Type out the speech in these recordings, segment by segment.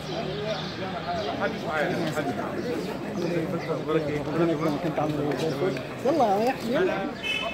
يلا يا يحيى يلا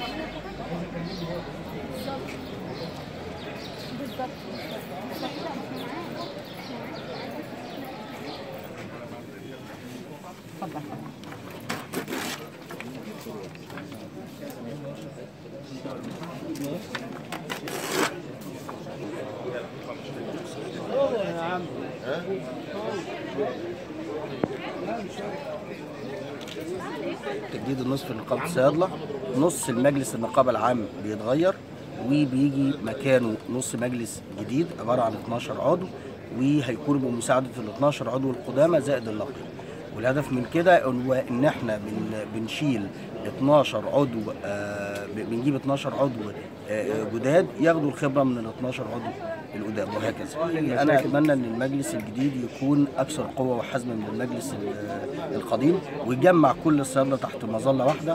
تجديد النصف لنقابه الصيادله نص المجلس النقابه العام بيتغير وبيجي مكانه نص مجلس جديد عباره عن 12 عضو وهيكون بمساعده ال 12 عضو القدامى زائد اللقب والهدف من كده هو ان احنا بن بنشيل 12 عضو آه ب- بنجيب 12 عضو آه جداد ياخدوا الخبره من ال 12 عضو القدام وهكذا انا اتمنى ان المجلس الجديد يكون اكثر قوه وحزما من المجلس ال- القديم ويجمع كل الصيادله تحت مظله واحده